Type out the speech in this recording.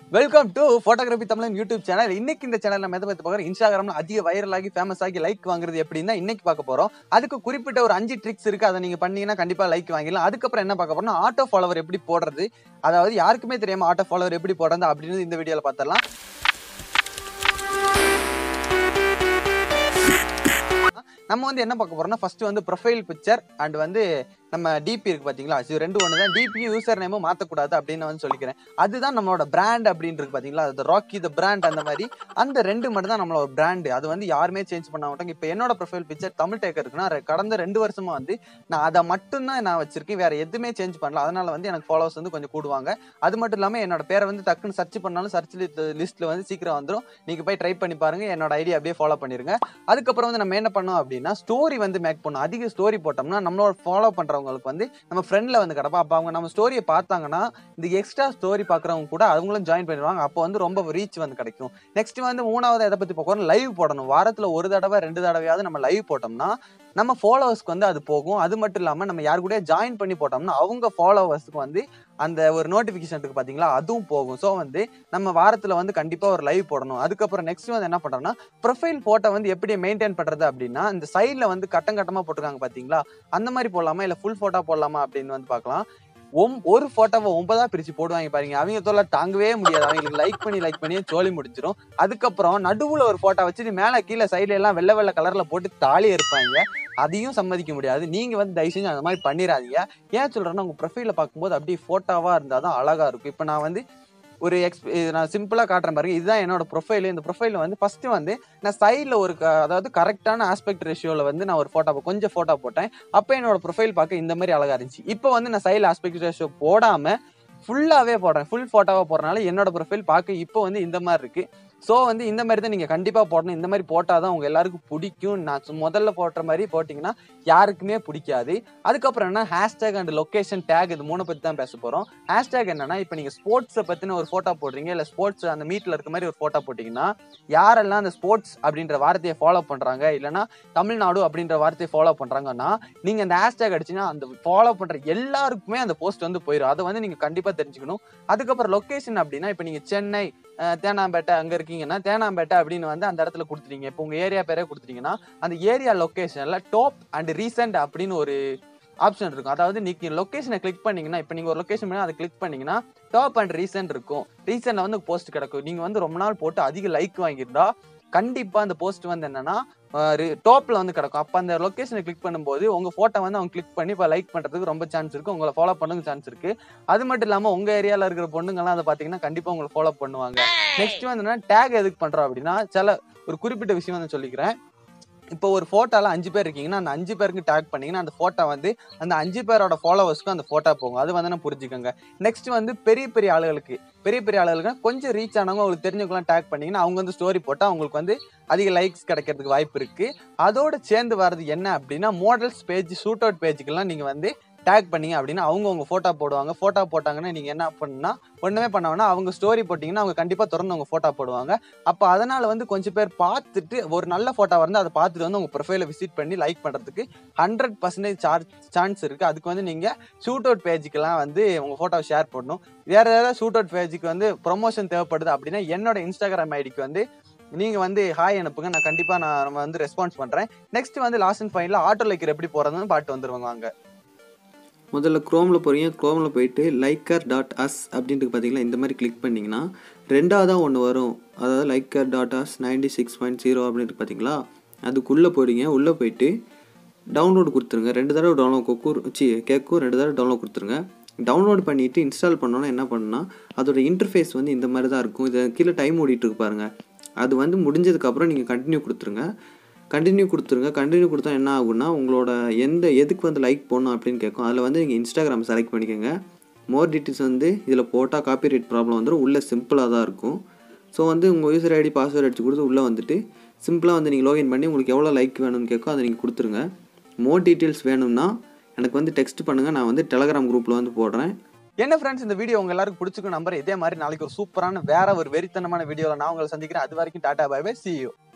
welcome to photography Tamilan YouTube channel இன்னைக்கு இந்த channel நம்ம எதை பத்தி பார்க்குறோம் இன்ஸ்டாகிராம்ல அதிக வைரல் ஆகி ஃபேமஸ் ஆகி லைக் வாங்குறது எப்படின்னா இன்னைக்கு பார்க்க போறோம் அதுக்கு குறிப்பிட்ட ஒரு அஞ்சு ட்ரிக்ஸ் இருக்கு அதை நீங்க பண்ணீங்கன்னா கண்டிப்பா லைக் வாங்கிடலாம் அதுக்கப்புறம் என்ன பார்க்க போறோம்னா ஆட்டோ ஃபாலோவர் எப்படி போடுறது அதாவது யாருக்குமே தெரியாம ஆட்டோ ஃபாலோவர் எப்படி போடுறது அப்படின்னு இந்த வீடியோல பார்த்தரலாம் நம்ம வந்து என்ன பார்க்க போறோம்னா ஃபர்ஸ்ட் வந்து ப்ரொஃபைல் பிக்சர் அண்ட் வந்து நம்ம டிபி இருக்கு பாத்தீங்களா இது ரெண்டு ஒன்று தான் டிபியும் யூசர் நேமும் மாற்றக்கூடாது அப்படின்னு வந்து சொல்லிக்கிறேன் அதுதான் நம்மளோட பிராண்ட் அப்படின்னு இருக்கு பாத்தீங்களா அது ராக்கி த பிராண்ட் அந்த மாதிரி அந்த ரெண்டு மட்டும் தான் நம்மளோட பிராண்டு அது வந்து யாருமே சேஞ்ச் பண்ண மாட்டாங்க இப்போ என்னோட ப்ரொஃபைல் பிக்சர் தமிழ் டேக்கர் இருக்குன்னா ரெ- கடந்த ரெண்டு வருஷமா வந்து நான் அதை மட்டும்தான் நான் வச்சிருக்கேன் வேற எதுவுமே சேஞ்ச் பண்ணல அதனால வந்து எனக்கு ஃபாலோவர்ஸ் வந்து கொஞ்சம் கூடுவாங்க அது மட்டும் இல்லாமல் என்னோட பேரை வந்து டக்குன்னு சர்ச் பண்ணாலும் சர்ச் லிஸ்ட்ல வந்து சீக்கிரம் வந்துடும் நீங்க போய் ட்ரை பண்ணி பாருங்க என்னோட ஐடியா அப்படியே ஃபாலோ பண்ணிருங்க அதுக்கப்புறம் வந்து நம்ம என்ன பண்ணோம் அப்படின்னா ஸ்டோரி வந்து மேக் பண்ணோம் அதிக ஸ்டோரி போட்டோம்னா நம்மளோட ஃபாலோ பண்றவங்களுக்கு வந்து நம்ம ஃப்ரெண்ட்ல வந்து கிடப்பா அப்போ அவங்க நம்ம ஸ்டோரியை பார்த்தாங்கன்னா இந்த எக்ஸ்ட்ரா ஸ்டோரி பார்க்குறவங்க கூட அவங்களும் ஜாயின் பண்ணிடுவாங்க அப்போ வந்து ரொம்ப ரீச் வந்து கிடைக்கும் நெக்ஸ்ட் வந்து மூணாவது எதை பத்தி பார்க்கணும் லைவ் போடணும் வாரத்துல ஒரு தடவை ரெண்டு தடவையாவது நம்ம லைவ் போட்டோம்னா நம்ம ஃபாலோவர்ஸ்க்கு வந்து அது போகும் அது மட்டும் இல்லாம நம்ம யாரு கூட ஜாயின் பண்ணி போட்டோம்னா அவங்க ஃபாலோவர்ஸ்க்கு வந்து அந்த ஒரு நோட்டிஃபிகேஷன் இருக்கு பாத்தீங்களா அதுவும் போகும் ஸோ வந்து நம்ம வாரத்துல வந்து கண்டிப்பா ஒரு லைவ் போடணும் அதுக்கப்புறம் நெக்ஸ்ட் வந்து என்ன பண்றோம்னா ப்ரொஃபைல் போட்டோ வந்து எப்படி மெயின்டைன் பண்றது அப்படின்னா இந்த சைட்ல வந்து கட்டம் கட்டமா போட்டிருக்காங்க பாத்தீங்களா அந்த மாதிரி போடலாமா இல்ல ஃபுல் போட்டோ போடலாமா அப்படின்னு வந்து பார்க்கலாம் ஒம் ஒரு போட்டோவை ஒன்பதா பிரிச்சு போடுவாங்க பாருங்க அவங்க தொல்லை தாங்கவே முடியாது அவங்களுக்கு லைக் பண்ணி லைக் பண்ணி சோழி முடிச்சிடும் அதுக்கப்புறம் நடுவுல ஒரு போட்டோ வச்சுட்டு மேல கீழே சைடுல எல்லாம் வெள்ளை வெள்ளை கலர்ல போட்டு தாலி இருப்பாங்க அதையும் சம்மதிக்க முடியாது நீங்க வந்து தயவு செஞ்சு அந்த மாதிரி பண்ணிடாதீங்க ஏன் சொல்றேன்னா உங்க ப்ரொஃபைல பார்க்கும்போது அப்படியே போட்டோவா இருந்தாதான் அழகா இருக்கும் இப்போ நான் வந்து ஒரு எக்ஸ் இது நான் சிம்பிளா காட்டுறேன் பாருங்க இதுதான் என்னோட ப்ரொஃபைல் இந்த ப்ரொஃபைல வந்து ஃபர்ஸ்ட் வந்து நான் சைடில் ஒரு க- அதாவது கரெக்டான ஆஸ்பெக்ட் ரேஷியோவில் வந்து நான் ஒரு ஃபோட்டோ கொஞ்சம் ஃபோட்டோ போட்டேன் அப்போ என்னோட ப்ரொஃபைல் பார்க்க இந்த மாதிரி அழகா இருந்துச்சு இப்போ வந்து நான் சைடில் ஆஸ்பெக்ட் ரேஷியோ போடாம ஃபுல்லாகவே போடுறேன் ஃபுல் ஃபோட்டோவாக போடுறனால என்னோட ப்ரொஃபைல் பார்க்க இப்போ வந்து இந்த மாதிரி இருக்கு ஸோ வந்து இந்த மாதிரி தான் நீங்கள் கண்டிப்பாக போடணும் இந்த மாதிரி போட்டால் தான் உங்க எல்லாருக்கும் பிடிக்கும் நான் சு- முதல்ல போடுற மாதிரி போட்டிங்கன்னா யாருக்குமே பிடிக்காது அதுக்கப்புறம் என்ன ஹேஷ்டேக் அண்ட் லொகேஷன் டேக் இது மூணு பற்றி தான் பேச போகிறோம் ஹேஷ்டேக் என்னன்னா இப்போ நீங்கள் ஸ்போர்ட்ஸை பற்றின ஒரு ஃபோட்டோ போடுறீங்க இல்லை ஸ்போர்ட்ஸ் அந்த மீட்டில் இருக்க மாதிரி ஒரு ஃபோட்டோ போட்டிங்கன்னா யாரெல்லாம் அந்த ஸ்போர்ட்ஸ் அப்படின்ற வார்த்தையை ஃபாலோ பண்ணுறாங்க இல்லைன்னா தமிழ்நாடு அப்படின்ற வார்த்தையை ஃபாலோ பண்ணுறாங்கன்னா நீங்கள் அந்த ஹேஷ்டேக் அடிச்சீங்கன்னா அந்த ஃபாலோ பண்ணுற எல்லாருக்குமே அந்த போஸ்ட் வந்து போயிடும் அதை வந்து நீங்கள் கண்டிப்பாக தெரிஞ்சுக்கணும் அதுக்கப்புறம் லொகேஷன் அப்படின்னா இப்போ நீங்கள் சென்னை அஹ், தேனாம்பேட்டை அங்கே இருக்கீங்கன்னா தேனாம்பேட்டை அப்படின்னு வந்து அந்த இடத்துல கொடுத்துட்டீங்க இப்போ உங்கள் ஏரியா பேரே கொடுத்துட்டீங்கன்னா அந்த ஏரியா லொகேஷனில் டாப் அண்ட் ரீசெண்ட் அப்படின்னு ஒரு ஆப்ஷன் இருக்கும் அதாவது நீங்க லொகேஷனை கிளிக் பண்ணீங்கன்னா இப்போ நீங்கள் ஒரு லொகேஷன் பண்ணி அதை கிளிக் பண்ணீங்கன்னா டாப் அண்ட் ரீசெண்ட் இருக்கும் ரீசெண்டில் வந்து போஸ்ட் கிடக்கும் நீங்கள் வந்து ரொம்ப நாள் போட்டு அதிக லைக் வாங்கியிருந்தா கண்டிப்பாக அந்த போஸ்ட் வந்து என்னன்னா டாப்ல வந்து கிடக்கும் அப்போ அந்த லொகேஷனை கிளிக் பண்ணும்போது உங்க போட்டோ வந்து அவங்க கிளிக் பண்ணி இப்போ லைக் பண்றதுக்கு ரொம்ப சான்ஸ் இருக்கு உங்களை ஃபாலோ பண்ணதுக்கு சான்ஸ் இருக்கு அது மட்டும் இல்லாம உங்க ஏரியால இருக்கிற பொண்ணுங்கலாம் அதை பாத்தீங்கன்னா கண்டிப்பா உங்களை ஃபாலோ பண்ணுவாங்க நெக்ஸ்ட் வந்து என்ன டேக் எதுக்கு பண்றோம் அப்படின்னா சில ஒரு குறிப்பிட்ட விஷயம் வந்து சொல்லிக்கிறேன் இப்போ ஒரு ஃபோட்டோல அஞ்சு பேர் இருக்கீங்கன்னா அந்த அஞ்சு பேருக்கு டேக் பண்ணீங்கன்னா அந்த ஃபோட்டோ வந்து அந்த அஞ்சு பேரோட ஃபாலோவர்ஸ்க்கும் அந்த ஃபோட்டோ போகும் அது வந்து நான் புரிஞ்சுக்கோங்க நெக்ஸ்ட் வந்து பெரிய பெரிய ஆளுகளுக்கு பெரிய பெரிய ஆளுகளுக்கு கொஞ்சம் ரீச் ஆனவங்க உங்களுக்கு தெரிஞ்சவங்களாம் டேக் பண்ணீங்கன்னா அவங்க வந்து ஸ்டோரி போட்டால் அவங்களுக்கு வந்து அதிக லைக்ஸ் கிடைக்கிறதுக்கு வாய்ப்பு இருக்கு அதோட சேர்ந்து வர்றது என்ன அப்படின்னா மாடல்ஸ் பேஜ் ஷூட் அவுட் பேஜுக்கெல்லாம் நீங்க வந்து டேக் பண்ணீங்க அப்படின்னா அவங்க உங்க போட்டோ போடுவாங்க போட்டோ போட்டாங்கன்னா நீங்க என்ன பண்ணா ஒண்ணுமே பண்ண வேணாம் அவங்க ஸ்டோரி போட்டீங்கன்னா அவங்க கண்டிப்பா திறந்து உங்க போட்டோ போடுவாங்க அப்ப அதனால வந்து கொஞ்சம் பேர் பார்த்துட்டு ஒரு நல்ல போட்டோ வந்து அதை பார்த்துட்டு வந்து உங்க ப்ரொஃபைல விசிட் பண்ணி லைக் பண்றதுக்கு ஹண்ட்ரட் பர்சன்டேஜ் சார்ஜ் சான்ஸ் இருக்கு அதுக்கு வந்து நீங்க ஷூட் அவுட் பேஜுக்கெல்லாம் வந்து உங்க போட்டோ ஷேர் பண்ணணும் வேற ஏதாவது ஷூட் அவுட் பேஜுக்கு வந்து ப்ரொமோஷன் தேவைப்படுது அப்படின்னா என்னோட இன்ஸ்டாகிராம் ஐடிக்கு வந்து நீங்க வந்து ஹாய் அனுப்புங்க நான் கண்டிப்பா நான் நம்ம வந்து ரெஸ்பான்ஸ் பண்றேன் நெக்ஸ்ட் வந்து last and final auto liker எப்படி போறதுன்னு பாட்டு வந்துருவாங்க வாங்க முதல்ல க்ரோமில் போகிறீங்க க்ரோமில் போயிட்டு லைக்கர் டாட் அஸ் அப்படின்ட்டு பார்த்தீங்களா இந்த மாதிரி கிளிக் பண்ணிங்கன்னா ரெண்டாவதாக ஒன்று வரும் அதாவது liker dot us ninety six point zero அப்படின்ட்டு பார்த்தீங்களா அதுக்குள்ளே போயிடுங்க உள்ளே போயிட்டு டவுன்லோட் கொடுத்துருங்க ரெண்டு தடவை டவுன்லோட் கொக்கூர் சி கேட்கும் ரெண்டு தடவை டவுன்லோட் கொடுத்துருங்க டவுன்லோட் பண்ணிவிட்டு இன்ஸ்டால் பண்ணோன்னா என்ன பண்ணணும்னா அதோட இன்டர்ஃபேஸ் வந்து இந்த மாதிரி தான் இருக்கும் இதை கீழே டைம் ஓடிட்டு இருக்கு பாருங்க அது வந்து முடிஞ்சதுக்கப்புறம் நீங்கள் கண்டினியூ கொடுத்துருங்க கண்டினியூ கொடுத்துருங்க கண்டினியூ கொடுத்தா என்ன ஆகும்னா உங்களோட எந்த எதுக்கு வந்து லைக் போடணும் அப்படின்னு கேட்கும் அதில் வந்து நீங்கள் இன்ஸ்டாகிராம் செலக்ட் பண்ணிக்கோங்க மோர் டீட்டெயில்ஸ் வந்து இதில் போட்டால் காப்பி ரைட் ப்ராப்ளம் வந்துடும் உள்ளே சிம்பிளாக தான் இருக்கும் ஸோ வந்து உங்கள் யூசர் ஐடி பாஸ்வேர்டு அடிச்சு கொடுத்து உள்ளே வந்துட்டு சிம்பிளாக வந்து நீங்கள் லாகின் பண்ணி உங்களுக்கு எவ்வளோ லைக் வேணும்னு கேட்கும் அதை நீங்கள் கொடுத்துருங்க மோர் டீட்டெயில்ஸ் வேணும்னா எனக்கு வந்து டெக்ஸ்ட் பண்ணுங்கள் நான் வந்து டெலகிராம் குரூப்பில் வந்து போடுறேன் என்ன ஃப்ரெண்ட்ஸ் இந்த வீடியோ உங்க எல்லாருக்கும் பிடிச்சிருக்கும் நம்பர் இதே மாதிரி நாளைக்கு ஒரு சூப்பரான வேற ஒரு வெறித்தனமான வீடியோல நான் உங்களை சந்திக்கிறேன் அது வரைக்கும் tata bye bye see you